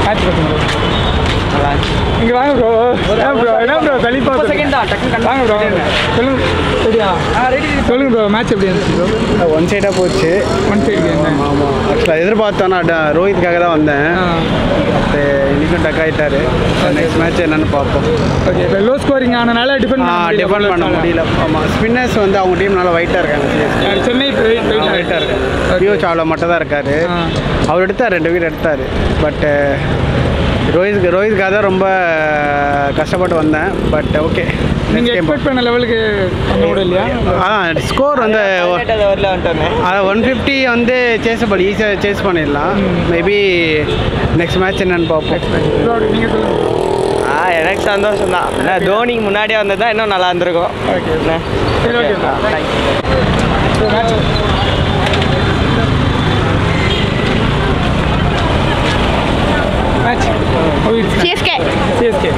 Match பார்த்தீங்க நல்லா இருந்துச்சு இங்கே வாங்க ப்ரோ ஏன் ப்ரோ என்ன ப்ரோ கண்டிப்பாக முப்பது செகண்ட் தான் டக்குன்னு வாங்க ப்ரோ சொல்லுங்க சரியா சொல்லுங்க ப்ரோ மேட்ச் எப்படி இருந்துச்சு ப்ரோ ஒன் சைடாக போச்சு ஒன் சைடு கேம் ஆமாம் ஆக்சுவலாக எதிர்பார்த்தேன் நான் ட- ரோஹித்துக்காக தான் வந்தேன் பட் இன்னைக்கும் டக் ஆகிட்டாரு நெக்ஸ்ட் மேட்ச் என்னன்னு பார்ப்போம் ஓகே இப்போ லோ ஸ்கோரிங் ஆனனால டிஃபெண்ட் டிபெண்ட் பண்ண முடியல ஆமாம் ஸ்பின்னர்ஸ் வந்து அவங்க டீம் நல்லா வெயிட்டாக இருக்காங்க சென்னை வெயிட்டாக இருக்காரு பியூ சாவ்லா மட்டும் தான் இருக்காரு ஆ. அவர் எடுத்தார் ரெண்டு வீடு எடுத்தார் பட் ரோஹித் ரோஹித்காக தான் ரொம்ப கஷ்டப்பட்டு வந்தேன் பட் ஓகே நீங்கள் எக்ஸ்பெக்ட் பண்ண லெவலுக்கு பண்ண கூட இல்லையா அதான் ஸ்கோர் வந்து ஓவரில் வந்துட்டோமே அதை ஒன் ஃபிஃப்டி வந்து சேஸபிள் ஈஸியாக சேஸ் பண்ணிடலாம் மேபி நெக்ஸ்ட் மேட்ச் என்னன்னு பார்ப்போம் ப்ரோ நீங்கள் சொல்லுங்கள் ஆ எனக்கு சந்தோஷம் தான் ஏன்னா தோனிக்கு முன்னாடியே வந்தது தான் இன்னும் நல்லா இருந்திருக்கும் ஓகே என்ன? சரி okay bro match match CSK CSK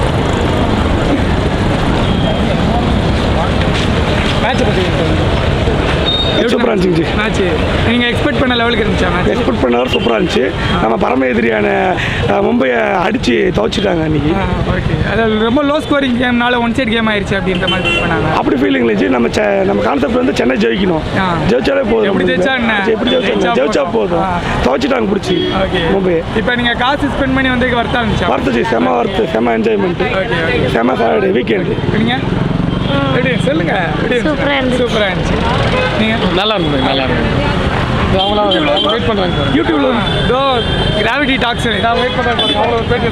match பற்றி சூப்பராக இருந்துச்சு மேட்ச் நீங்கள் எக்ஸ்பெக்ட் பண்ண லெவலுக்கு இருந்துச்சா மேட்ச் எக்ஸ்பெக்ட் பண்ணவர் சூப்பராக இருந்துச்சு நம்ம பரம எதிரியான அஹ், மும்பையை அடித்து துவச்சிட்டாங்க அன்றைக்கி ஓகே அதாவது ரொம்ப லோ ஸ்கோரிங் கேம்னால ஒன் சைடு கேம் ஆயிடுச்சு அப்படின்ற மாதிரி feel பண்ணாங்க அப்படி ஃபீலிங் இருந்துச்சு நம்ம செ- நம்ம கான்செப்ட் வந்து சென்னை ஜெயிக்கணும் ஆ. ஜெயிச்சாலே போதும் எப்படி ஜெயிச்சா என்ன? எப்படி ஜெயிச்சா ஜெயிச்சா என்ன? ஜெயிச்சா போதும். போதும் ஆ. துவச்சிட்டாங்க பிடிச்சி ஓகே மும்பை இப்போ நீங்கள் காசு ஸ்பெண்ட் பண்ணி வந்ததுக்கு வர்த்தா இருந்துச்சா வர்த்துச்சு செம வர்த்து செம என்ஜாய்மெண்ட்டு ஓகே ஓகே செம சாட்டர்டே வீக்கெண்டு நீங்கள் எப்படி சொல்லுங்க எப்படி சூப்பரா இருந்துச்சு. சூப்பராக இருந்துச்சு நீங்கள் நல்லா இருந்தது நல்லா இருந்தது வெயிட் பண்ணுறாங்க யூடியூப்ல தோ கிராவிட்டி டாக்ஸ் நான் வெயிட் பண்ணுறேன் அவ்வளோ பேர்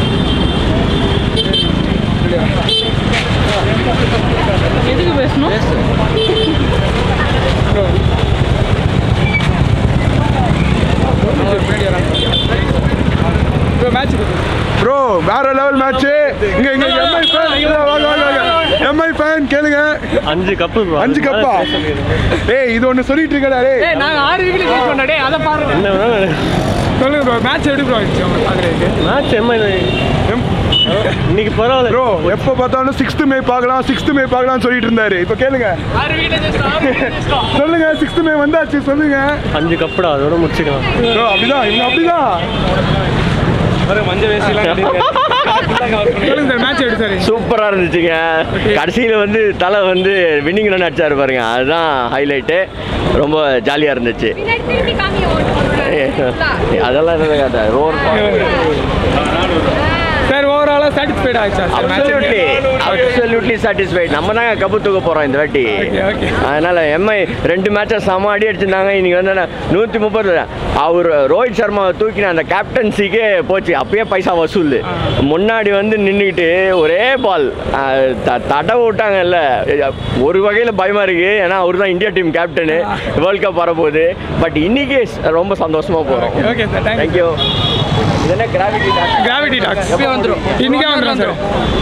எதுக்கு பேசணும் ப்ரோ மேட்ச் ப்ரோ வேற லெவல் மேட்ச் இங்க இங்க எம்ஐ ஃபேன் வாங்க வாங்க வாங்க எம்ஐ ஃபேன் கேளுங்க அஞ்சு கப்பு bro. அஞ்சு கப்பா ஏய் இது ஒன்னு சொல்லிட்டு இருக்கடா டேய் ஏய் நாங்கள் ஆறு வீக்கில் ஜெயிச் பண்ணடே அதை பாருங்க என்ன வேணாலும் சொல்லுங்க ப்ரோ மேட்ச் எப்படி ப்ரோ ஆயிடுச்சு உங்களுக்கு பார்க்குறதுக்கு மேட்ச் எம்ஐ இன்னைக்கு பரவாயில்ல ப்ரோ எப்போ பார்த்தாலும் சிக்ஸ்த் மே பார்க்கலாம் சிக்ஸ்த் மே பார்க்கலாம்னு சொல்லிட்டு இருந்தாரு இப்போ கேளுங்க ஆறு வீக்கில் ஜெயிச்சிட்டோம் சொல்லுங்க சிக்ஸ்த் மே வந்தாச்சு சொல்லுங்க அஞ்சு கப்புடா அதோட முடிச்சுக்கலாம் ப்ரோ அப்படிதான் இவங்க அப்படிதான் சொல்லுங்க சார் மேட்ச் எப்படி சார் இருந்துச்சு? சூப்பராக இருந்துச்சுங்க கடைசியில் வந்து தலை வந்து வின்னிங் ரன் அடிச்சாரு பாருங்க அதுதான் ஹைலைட்டு ரொம்ப ஜாலியாக இருந்துச்சு அதெல்லாம் என்ன கதை ரோர் சார் ஓவராலாக சாட்டிஸ்ஃபைட் ஆயிடுச்சா சார் அப்சல்யூட்லி அப்சல்யூட்லி சாட்டிஸ்ஃபைட் நம்ம தாங்க கப்பு தூக்க போகிறோம் இந்த வாட்டி Okay, okay. அதனால் எம்ஐ ரெண்டு மேட்சை செம அடி அடிச்சிருந்தாங்க இன்னைக்கு வந்து நூற்றி முப்பது அவர் ரோஹித் சர்மாவை தூக்கின அந்த கேப்டன்சிக்கே போச்சு அப்பயே பைசா வசூல் முன்னாடி வந்து நின்றுக்கிட்டு ஒரே பால் தடவை விட்டாங்கல்ல ஒரு வகையில் பயமாக இருக்குது ஏன்னா அவர் தான் India team captain world cup வரப்போகுது பட் இன்னைக்கு ரொம்ப சந்தோஷமாக போகிறோம் ஓகே சார் தேங்க்யூ தேங்க்யூ இது என்ன கிராவிட்டி கிராவிட்டி டாக்ஸ் வந்துடும் இன்னைக்கே வந்துடும் சார்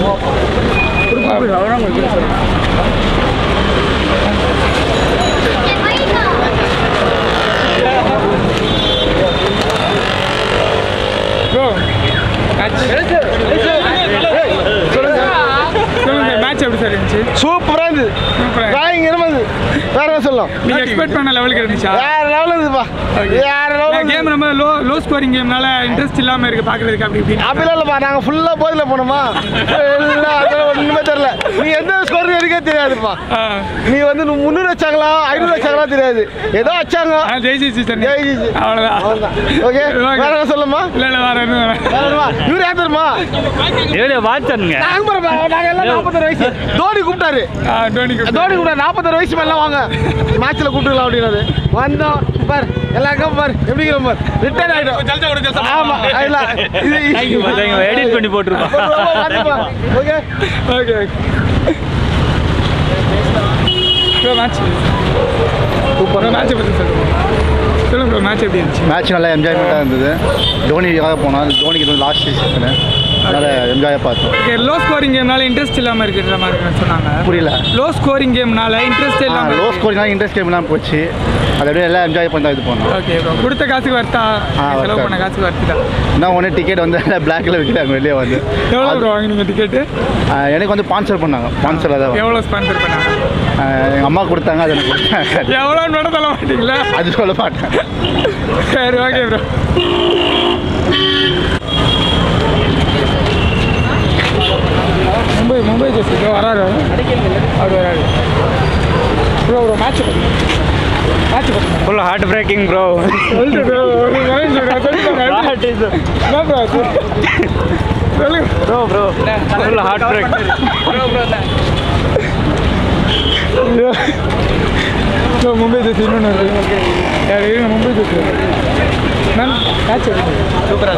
ப்ரோ சொல்லுங்க சொல்லுங்க மேட்ச் எப்படி சார் இருந்துச்சு சூப்பராக இருந்தது சூப்பராக டிராயிங் இருந்தது வேற என்ன சொல்லலாம் நீங்க எக்ஸ்பெக்ட் பண்ண லெவலுக்கு இருந்துச்சா வேற லெவல் இருக்குப்பா வேற லெவல் கேம் ரொம்ப லோ லோ ஸ்கோரிங் கேம்னால இன்ட்ரெஸ்ட் இல்லாம இருக்கு பாக்குறதுக்கு அப்படி இப்படி அப்படிலாம் இல்லைப்பா நாங்கள் ஃபுல்லாக போதில் போனோமா எல்லாம் அதெல்லாம் ஒன்றுமே தெரில நீ எந்த ஸ்கோர் எனக்கே தெரியாதுப்பா நீ வந்து நூ- முந்நூறு வச்சாங்களா ஐநூறு வச்சாங்களா தெரியாது ஏதோ வச்சாங்க ஜெயிச்சிச்சு சார் ஜெயிச்சிச்சு. அவ்வளவுதான் அவ்வளவுதான். Okay? வேற என்ன சொல்லணுமா? இல்ல இல்ல வேற எதுவும் வேணாம். வேற என்னவா? இவரு யார் தெரியுமா எவ்வளோ வாட்சனுங்க நாங்க பாருப்பா, நாங்க எல்லாம் நாற்பத்தாறு வயசு தோனி கூப்பிட்டாரு ஆ, டோனி கூப்பிட்டு. தோனி கூப்பிட்டாரு நாற்பத்தாறு வயசு மேல வாங்க மேட்ச்ல கூப்பிட்டுக்கலாம் அப்படின்னாரு வந்தோம் பார் எல்லாருக்கும் பார் எப்படி இருக்கிறோம் பார் ரிட்டர்ன் ஆயிடும் ஆமா இல்ல இது எடிட் பண்ணி போட்டுருப்போம் okay okay okay bro match super match பற்றி சொல்லுங்க சொல்லுங்க ப்ரோ மேட்ச் எப்படி இருந்துச்சு மேட்ச் நல்லா என்ஜாய்மெண்ட்டாக இருந்தது தோனிக்காக போனோம் தோனிக்கு இது லாஸ்ட் சீசனு அதனால் என்ஜாயாக பார்த்தோம் ஓகே லோ ஸ்கோரிங் கேம்னால இன்ட்ரெஸ்ட் இல்லாம இருக்கிற மாதிரி சொன்னாங்க புரியல லோ ஸ்கோரிங் கேம்னால இன்ட்ரெஸ்ட் இல்லாம லோ ஸ்கோரிங்னால இன்ட்ரெஸ்ட் கேம் இல்லாமல் போச்சு அதை அப்படியே எல்லாம் என்ஜாய் பண்ணி தான் இது பண்ணோம் ஓகே ப்ரோ கொடுத்த காசுக்கு வர்த்தா ஆ, செலவு worth பண்ண ஆ. காசுக்கு வர்த்துதா இன்னும் ஒன்று டிக்கெட் வந்து பிளாக்ல விற்கிறாங்க வெளியே வந்து எவ்வளோ ப்ரோ வாங்கினீங்க டிக்கெட்டு ஆ, எனக்கு வந்து ஸ்பான்சர் பண்ணாங்க ஸ்பான்சர் தான் எவ்வளோ ஸ்பான்சர் பண்ணாங்க எங்கள் அம்மா கொடுத்தாங்க அதை எனக்கு கொடுத்தாங்க எவ்வளோன்னு மட்டும் சொல்ல மாட்டீங்களா அது சொல்ல மாட்டேன் சரி ஓகே ப்ரோ அவர் வராது ப்ரோ ப்ரோ மேட்ச் மேட்ச் பார்த்துங்க ஃபுல் ஹார்ட் பிரேக்கிங் ப்ரோ சொல்லிட்டு bro, ஒரு நிமிஷம் சொல்லுங்க, சொல்லுங்க. என்ன bro அது? சொல்லுங்க bro bro full heart break bro Mumbai ஜெயிச்சு இன்னொன்று யார் இருங்க மும்பை ஜெயிச்சு மேம் மேட்ச் சூப்பராக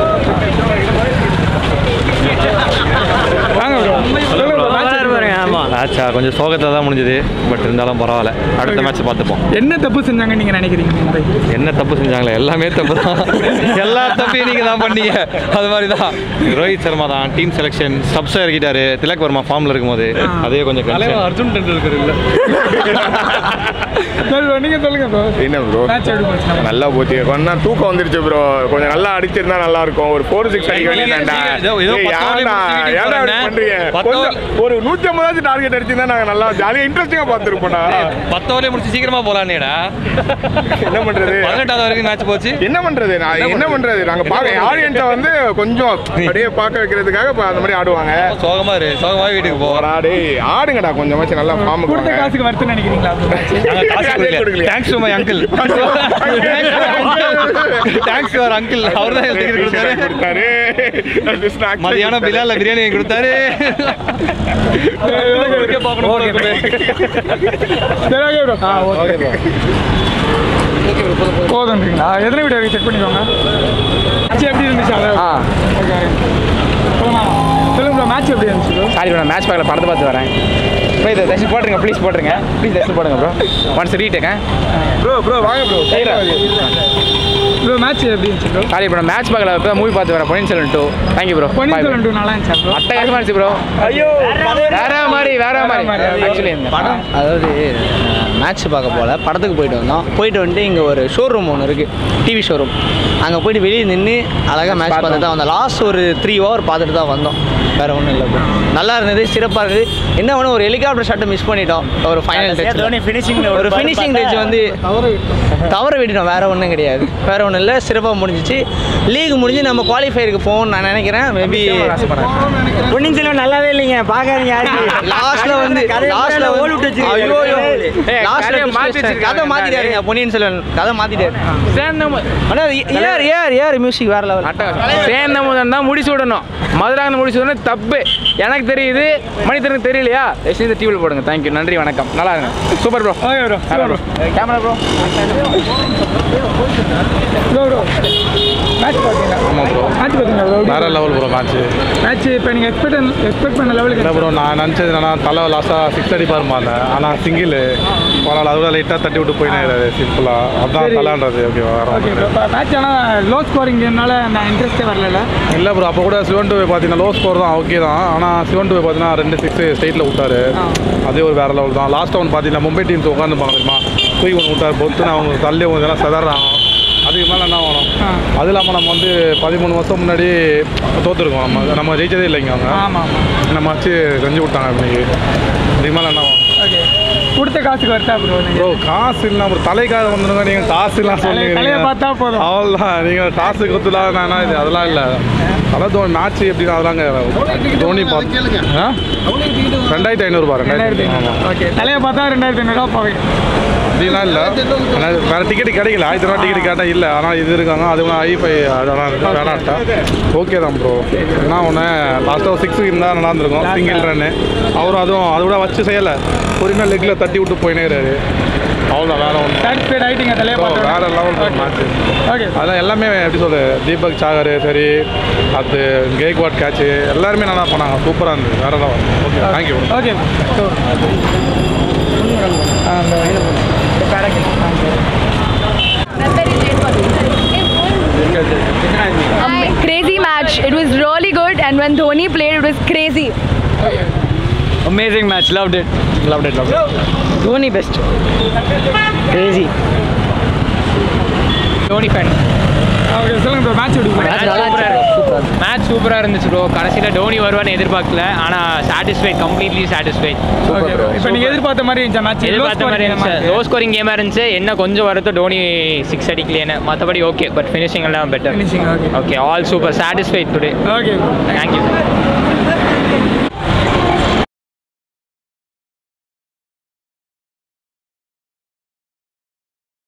வாங்க ப்ரோ சொல்லுங்க bro, match எப்படி பாருங்க ஆமாம் மேட்சா கொஞ்சம் சோகத்தில் தான் முடிஞ்சது பட் இருந்தாலும் பரவாயில்ல அடுத்த மேட்ச் பார்த்துப்போம் என்ன தப்பு செஞ்சாங்க நீங்க நினைக்கிறீங்க மும்பை என்ன தப்பு செஞ்சாங்களே எல்லாமே தப்பு தான் எல்லா தப்பையும் நீங்கள் தான் பண்ணீங்க அது மாதிரி தான் ரோஹித் சர்மா தான் டீம் செலெக்ஷன் ஸ்டப்ஸாக இறக்கிட்டாரு திலக் வர்மா ஃபார்மில் இருக்கும்போது அதே கொஞ்சம் அர்ஜுன் டெண்டுல்கர் இல்லை சரி bro, நீங்க சொல்லுங்க ப்ரோ என்ன ப்ரோ மேட்ச் எப்படி போச்சு நம்ம நல்லா போச்சு கொஞ்சம் தூக்கம் வந்துருச்சு ப்ரோ கொஞ்சம் நல்லா அடிச்சிருந்தா நல்லா இருக்கும் ஒரு ஃபோர் சிக்ஸ் அடிக்க வேண்டியதாண்டா ஏதோ- ஏதோ ஏய், பத்து ஏன்டா, ஓவர்ல ஏன்டா இப்படி முடிச்சிட்டு பண்றீங்க பத்து கொஞ்சம் ஒரு நூற்றி ஐம்பதாச்சும் டார்கெட் அடிச்சிருந்தா நாங்கள் நல்லா ஜாலியாக இன்ட்ரெஸ்டிங்காக பார்த்துருப்போம்டா பத்து ஓவர்லேயே முடிச்சு சீக்கிரமா போலான்னேடா என்ன பண்றது பதினெட்டாவது வரைக்கும் மேட்ச் போச்சு என்ன பண்றது நான் என்ன பண்றது நாங்க பாக்க ஆடியன்ஸை வந்து கொஞ்சம் அப்படியே பார்க்க வைக்கிறதுக்காக இப்ப அந்த மாதிரி ஆடுவாங்க சோகமா இரு சோகமா வீட்டுக்கு போ போடா டேய் ஆடுங்கடா கொஞ்சமாச்சும் நல்லா ஃபார்முக்கு கொடுத்த வாங்க காசுக்கு வருத்தம் நினைக்கிறீங்களா நாங்க காசு அதே கொடுக்கல கொடுக்கலையா? Thanks to my uncle thanks to uncle அவர் தான் எடுத்துக்கிட்டு கொடுத்தாரு கொடுத்தாரு Snacks மதியானம் பிலால பிரியாணி வாங்கி கொடுத்தாரு உங்களுக்கே பார்க்கணும் போல இருக்குமே. சரி ஓகே ப்ரோ ஆ ஓகே ப்ரோ போதுன்றீங்களா எத்தனை வீடியோ வரைக்கும் செக் பண்ணிக்கோங்க மேட்ச் எப்படி இருந்துச்சு அதை ஆ ஓகே சொல்லுங்க சொல்லுங்க ப்ரோ மேட்ச் எப்படி இருந்துச்சு ப்ரோ சாரி ப்ரோ மேட்ச் பார்க்கல படத்தை பார்த்து வரேன் ப்ரோ இதை தயவுசெய்து போட்டுருங்க ப்ளீஸ் போட்டுருங்க ப்ளீஸ் தயவுசெய்து போடுங்க ப்ரோ ஒன்ஸ் ரீடேங்க ப்ரோ ப்ரோ வாங்க ப்ரோ ப்ரோ மேட்ச் எப்படி இருந்துச்சு ப்ரோ சாரி ப்ரோ மேட்ச் பார்க்கல இப்போ மூவி பார்த்து வரேன் Ponniyin Selvan two thank you bro Ponniyin Selvan two நல்லா இருந்துச்சா ப்ரோ அட்டகாசமா இருந்துச்சு ப்ரோ ஐயோ வேற மாதிரி வேற மாதிரி ஆக்சுவலி படம் அதாவது மேட்ச் பார்க்க போல படத்துக்கு போயிட்டு வந்தோம் போயிட்டு வந்துட்டு இங்கே ஒரு ஷோரூம் ஒன்று இருக்குது டிவி ஷோரூம் அங்கே போயிட்டு வெளியே நின்று அழகாக மேட்ச் பார்த்துட்டு தான் வந்தோம் லாஸ்ட் ஒரு த்ரீ ஹவர் பார்த்துட்டு தான் வந்தோம் வேறு ஒன்றும் இல்லை bro. நல்லா இருந்தது சிறப்பாக இருந்தது என்ன ஒன்று ஒரு ஹெலிகாப்டர் ஷாட்டை மிஸ் பண்ணிட்டோம் ஒரு ஃபைனல் டச் ஃபினிஷிங் ஒரு ஃபினிஷிங் டச் வந்து தவற விட்டுட்டோம் வேற ஒன்றும் கிடையாது வேற ஒன்றும் இல்லை சிறப்பாக முடிஞ்சிச்சு லீக் முடிஞ்சு நம்ம குவாலிஃபயருக்கு போவோம்னு நான் நினைக்கிறேன் மேபி பொன்னியின் செல்வன் நல்லாவே இல்லைங்க பார்க்காதீங்க லாஸ்ட்ல வந்து லாஸ்ட்ல ஐயோ லாஸ்ட்ல மாத்தி கதை மாத்திட்டாருங்க பொன்னியின் செல்வன் கதை மாத்திட்டாரு ஆனா ஏர் ஏர் ஏர் மியூசிக் வேற லெவல் சேர்ந்த முதல் தான் முடிச்சு விடணும் மதுராங்க முடிச்சு விடணும் தப்பு எனக்கு தெரியுது மனிதனுக்கு தெரியலையா தயவுசெய்து இந்த டிவியில் போடுங்க தேங்க்யூ நன்றி வணக்கம் நல்லா இருங்க super bro okay bro bro camera bro bro bro match பார்த்தீங்களா ஆமாம் ப்ரோ மேட்ச் பார்த்தீங்களா ப்ரோ வேற லெவல் ப்ரோ மேட்ச் மேட்ச் இப்போ நீங்கள் எக்ஸ்பெக்ட் எக்ஸ்பெக்ட் பண்ண இல்லை லெவலுக்கு ப்ரோ நான் நினச்சது என்னன்னா தலை லாஸ்ட்டாக சிக்ஸ் அடிப்பார் இருந்தேன் ஆனால் சிங்கிள் பரவாயில்ல அதுவும் லைட்டாக தட்டி விட்டு போயினாரு சிம்பிளாக அதான் சரி. தலைன்றது ஓகேவா ஓகே ப்ரோ இப்போ மேட்ச் ஆனால் லோ ஸ்கோரிங்னால நான் இன்ட்ரெஸ்ட்டே வரல இல்லை ப்ரோ அப்போ கூட சிவன் டூ பார்த்தீங்கன்னா லோ ஸ்கோர் தான் ஓகே தான் ஆனால் சிவன் டூ பார்த்தீங்கன்னா ரெண்டு சிக்ஸ் ஸ்டேட்டில் விட்டாரு அதே ஒரு வேற லெவல் தான் லாஸ்ட் ஒன் பார்த்தீங்கன்னா மும்பை டீம்ஸ் உட்காந்து தெரியுமா தூக்கி ஒன்று விட்டார் பொத்துன்னு அவங்க தள்ளி அவங்க இதெல்லாம் செதறாங்க அதுக்கு மேலே என்ன வேணும் அது இல்லாமல் நம்ம வந்து பதிமூணு வருஷம் முன்னாடி தோத்துருக்கோம் நம்ம நம்ம ஜெயிச்சதே இல்லைங்க அவங்க ஆமாம் ஆமாம் நம்ம வச்சு செஞ்சு விட்டாங்க இன்னைக்கு இதுக்கு மேலே என்ன வேணும் ஓகே கொடுத்த காசுக்கு வருத்தா ப்ரோ ப்ரோ காசு இல்லை ஒரு தலைக்காக வந்துடுங்க நீங்கள் காசு இல்லாம் சொல்லுங்க தலையை பார்த்தா போதும். அவ்வளோதான் நீங்கள் காசு கொடுத்துலாம் நான் இது அதெல்லாம் இல்லை அதான் தோனி மேட்ச் எப்படின்னா அதெல்லாம் தோனி பார்த்து ஆ ரெண்டாயிரத்தி ஐநூறுபா ரெண்டாயிரத்தி ஆமாம் ஓகே தலையை பார்த்தா ரெண்டாயிரத்தி ஐநூறுரூவா போவீங்க அப்படிலாம் இல்லை ஆனால் வேறு டிக்கெட் கிடைக்கல ஆயிரத்தி ரூபா டிக்கெட் கேட்டால் இல்லை ஆனால் இது இருக்காங்க அது ஐஃபை அதெல்லாம் இருக்கு வேணாட்டா ஓகே தான் ப்ரோ ஏன்னா ஒன்று லாஸ்ட்டாக சிக்ஸ் இருந்தால் நல்லா இருந்திருக்கும் சிங்கிள் ரன்னு அவரும் அதுவும் அதை விட வச்சு செய்யலை பொறுமையாக லெக்கில் தட்டி விட்டு போயினேறாரு அவ்வளோதான் வேற ஒன்று சாட்டிஸ்ஃபைட் ஆகிட்டீங்க தலையை பார்த்தா வேற லெவல் மேட்ச் ஓகே அதெல்லாம் எல்லாமே எப்படி சொல்றது தீபக் சாகர் சரி அது கேக்வாட் கேட்ச் எல்லாருமே நல்லா பண்ணாங்க சூப்பராக இருந்தது வேற level okay thank you okay so அந்த crazy match. It was really good, and when Dhoni played, it was crazy. Amazing match loved it loved it loved Dhoni best crazy Dhoni fan okay சொல்லுங்க ப்ரோ மேட்ச் எப்படி match சூப்பராக இருந்துச்சு bro கடைசியில் டோனி வருவான்னு எதிர்பார்க்கல ஆனால் satisfied completely satisfied okay இப்போ நீங்கள் எதிர்பார்த்த மாதிரி இருந்துச்சா மேட்ச் எதிர்பார்த்த மாதிரி இருந்துச்சு லோ ஸ்கோரிங் கேமாக இருந்துச்சு என்ன கொஞ்சம் வருத்தம் டோனி சிக்ஸ் அடிக்கலையேன்னு மற்றபடி ஓகே பட் ஃபினிஷிங் எல்லாம் better Finishing, okay. Okay all super satisfied today okay thank you